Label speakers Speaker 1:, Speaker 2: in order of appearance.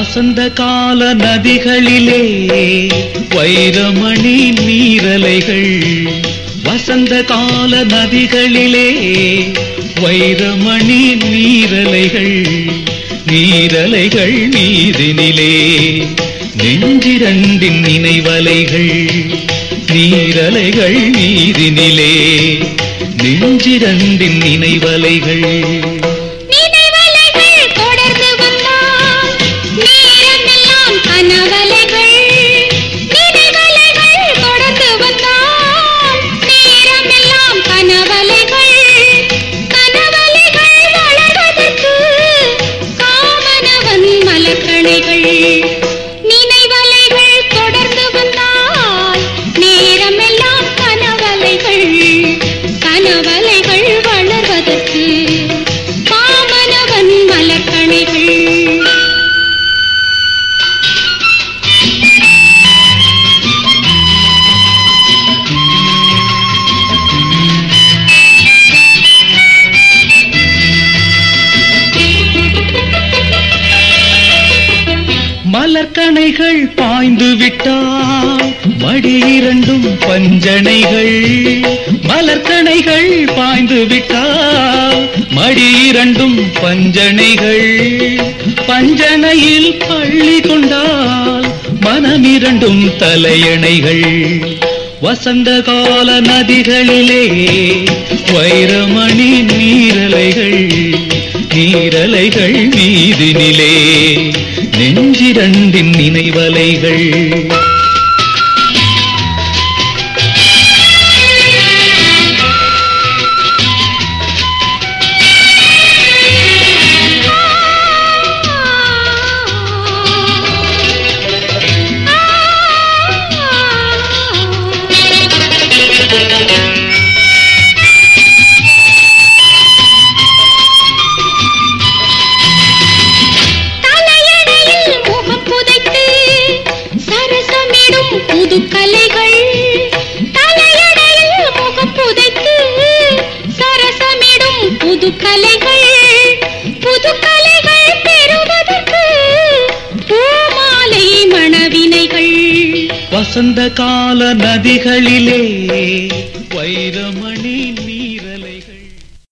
Speaker 1: வசந்த கால நதிகளிலே வைரமணி நீரலைகள் வசந்த கால நதிகளிலே வைரமணி நீரலைகள் நீரலைகள் நீதினிலே நெஞ்சிரண்டின் நினைவலைகள் நீரலைகள் நீதினிலே நெஞ்சிரண்டின் நினைவலைகள்
Speaker 2: நினைவலைகள் தொடர்ந்து வந்தால் நேரமெல்லாம் கனவலைகள் நினைவலைகள் தொடர்ந்து வந்தால் நேரமெல்லாம் கனவலைகள் கனவலைகள் வளர்வதற்கு காமனவன் மலர்கணைகள் நினைவலைகள் தொடர்ந்து வந்தால் நேரமெல்லாம் கனவலைகள் கனவலைகள் வளர்வதற்கு காமனவன் மலர்கணைகள்
Speaker 1: மலர்கணைகள் பாய்ந்து விட்டால் மடி இரண்டும் பஞ்சனைகள் மலர்கணைகள் பாய்ந்து விட்டால் மடி இரண்டும் பஞ்சனைகள் பஞ்சனையில் பள்ளி கொண்டால் மனமிரண்டும் தலையணைகள் வசந்த கால நதிகளிலே வைரமணி நீரலைகள் நீரலைகள் நீதினிலே நெஞ்சிரண்டின் நினைவலைகள்
Speaker 2: தலையணையில் முகம் புதைத்து சரசமிடும் புது கலைகள் தலையணையில் முகம் புதைத்து சரசமிடும் புது கலைகள் புது கலைகள் பெறுவதற்கு பூமாலை மணவினைகள்
Speaker 1: வசந்த கால நதிகளிலே வைரமணி